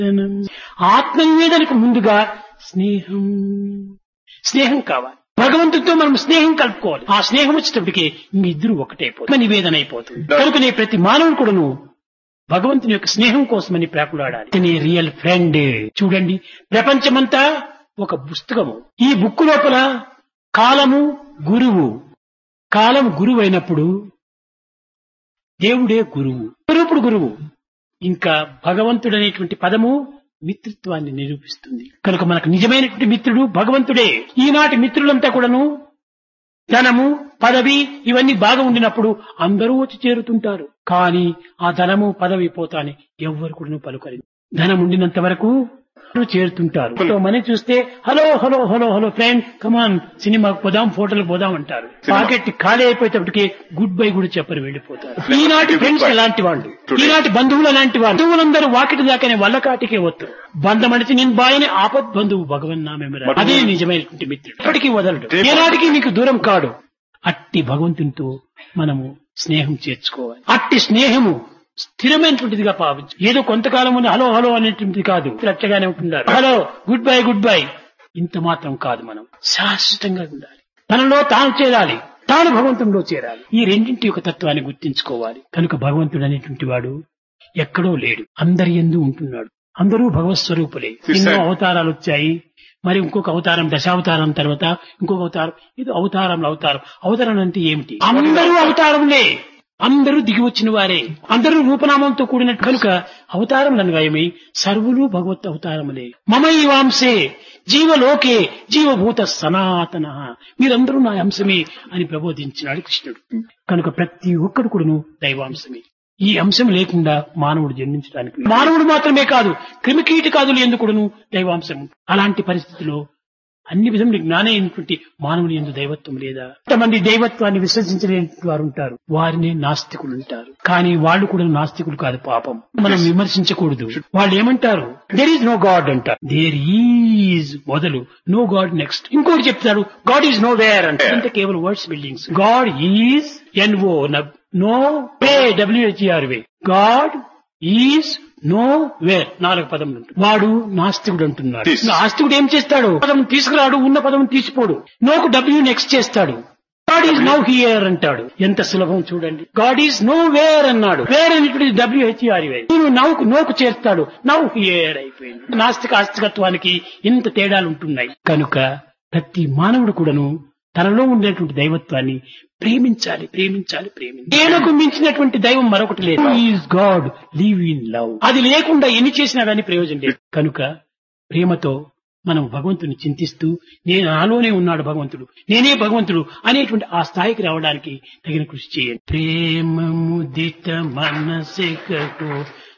ఆత్మనివేదనకు ముందుగా స్నేహం స్నేహం కావాలి భగవంతుడితో మనం స్నేహం కలుపుకోవాలి ఆ స్నేహం వచ్చేటప్పటికి మీ ఇద్దరు ఒకటైపోతుంది నివేదన అయిపోతుంది కనుకనే ప్రతి మానవుడు కూడాను భగవంతుని యొక్క స్నేహం కోసమని ప్రాకులాడాలి ఇతనే రియల్ ఫ్రెండ్ చూడండి ప్రపంచమంతా ఒక పుస్తకము ఈ బుక్ లోపల కాలము గురువు కాలం గురువు అయినప్పుడు దేవుడే గురువు స్వరూపుడు గురువు ఇంకా భగవంతుడు అనేటువంటి పదము మిత్రత్వాన్ని నిరూపిస్తుంది కనుక మనకు నిజమైనటువంటి మిత్రుడు భగవంతుడే ఈనాటి మిత్రులంతా కూడాను ధనము పదవి ఇవన్నీ బాగా ఉండినప్పుడు అందరూ వచ్చి చేరుతుంటారు కానీ ఆ ధనము పదవి పోతాని ఎవ్వరు కూడా పలుకరి ధనం ఉండినంత వరకు అందరూ చేరుతుంటారు సో మనీ చూస్తే hello hello hello hello friend come on సినిమాకు పోదాం ఫోటోలకు పోదాం అంటారు పాకెట్ ఖాళీ అయిపోయేటప్పటికి గుడ్ బై కూడా చెప్పరు వెళ్ళిపోతారు ఈనాటి ఫ్రెండ్స్ ఎలాంటి వాళ్ళు ఈనాటి బంధువులు అలాంటి వాళ్ళు బంధువులందరూ వాకిటి దాకానే వల్లకాటికే వస్తారు బంధమడిచి నేను బాయని ఆపద్ బంధువు భగవన్ నామెమరా అదే నిజమైనటువంటి మిత్రుడు ఎప్పటికీ వదలడు ఏనాటికి మీకు దూరం కాడు అట్టి భగవంతునితో మనము స్నేహం చేర్చుకోవాలి అట్టి స్నేహము స్థిరమైనటువంటిదిగా భావించు ఏదో కొంతకాలం ఉంది హలో హలో అనేటువంటిది కాదు అట్లగానే ఉంటున్నారు hello good bye good bye ఇంత మాత్రం కాదు మనం శాశ్వతంగా ఉండాలి తనలో తాను చేరాలి తాను భగవంతునిలో చేరాలి ఈ రెండింటి యొక్క తత్వాన్ని గుర్తించుకోవాలి కనుక భగవంతుడు అనేటువంటి వాడు ఎక్కడో లేడు అందరి ఎందు ఉంటున్నాడు అందరూ భగవత్ స్వరూపులే ఎన్నో అవతారాలు వచ్చాయి మరి ఇంకొక అవతారం దశావతారం తర్వాత ఇంకొక అవతారం ఇది అవతారంలో అవతారం అవతారం అంటే ఏమిటి అందరూ అవతారములే అందరూ దిగి వచ్చిన వారే అందరూ రూపనామంతో కూడిన కనుక అవతారములను గాయమై సర్వులు భగవత్ అవతారములే మమ ఈ వాంసే జీవలోకే జీవభూత సనాతన మీరందరూ నా అంశమే అని ప్రబోధించినాడు కృష్ణుడు కనుక ప్రతి ఒక్కరు కూడాను దైవాంశమే ఈ అంశం లేకుండా మానవుడు జన్మించడానికి మానవుడు మాత్రమే కాదు క్రిమికీటకాదులు ఎందుకుడును దైవాంశం అలాంటి పరిస్థితిలో అన్ని విధములు జ్ఞానమైనటువంటి మానవుని ఎందు దైవత్వం లేదా కొంతమంది దైవత్వాన్ని విశ్వసించలేని వారు ఉంటారు వారిని నాస్తికులు ఉంటారు కానీ వాళ్ళు కూడా నాస్తికులు కాదు పాపం మనం విమర్శించకూడదు వాళ్ళు ఏమంటారు దేర్ ఈజ్ నో గాడ్ అంటారు దేర్ ఈజ్ మొదలు నో గాడ్ నెక్స్ట్ ఇంకోటి చెప్తారు గాడ్ ఈజ్ నో వేర్ అంటారు అంటే కేవలం words buildings God is N O no way W H R way God is no where నాలుగు పదములు ఉంటాయి. వాడు నాస్తికుడు అంటున్నాడు నాస్తికుడు ఏం చేస్తాడు పదం తీసుకురాడు ఉన్న పదం తీసిపోడు నోకు డబ్ల్యూ నెక్స్ట్ చేస్తాడు గాడ్ ఈజ్ నో హియర్ అంటాడు ఎంత సులభం చూడండి గాడ్ ఈజ్ నో వేర్ అన్నాడు వేర్ అనేటువంటి డబ్ల్యూహెచ్ఆర్ నేను నౌకు నోకు చేస్తాడు నౌ హియర్ అయిపోయింది నాస్తిక ఆస్తికత్వానికి ఇంత తేడాలు ఉంటున్నాయి కనుక ప్రతి మానవుడు కూడాను తనలో ఉండేటువంటి దైవత్వాన్ని ప్రేమించాలి ప్రేమించాలి ప్రేమించాలి ప్రేమకు మించినటువంటి దైవం మరొకటి లేదు is God live in love అది లేకుండా ఎన్ని చేసినా కానీ ప్రయోజనం లేదు కనుక ప్రేమతో మనం భగవంతుని చింతిస్తూ నేను నాలోనే ఉన్నాడు భగవంతుడు నేనే భగవంతుడు అనేటువంటి ఆ స్థాయికి రావడానికి తగిన కృషి చేయండి ప్రేమ ముదిత మనసెకటో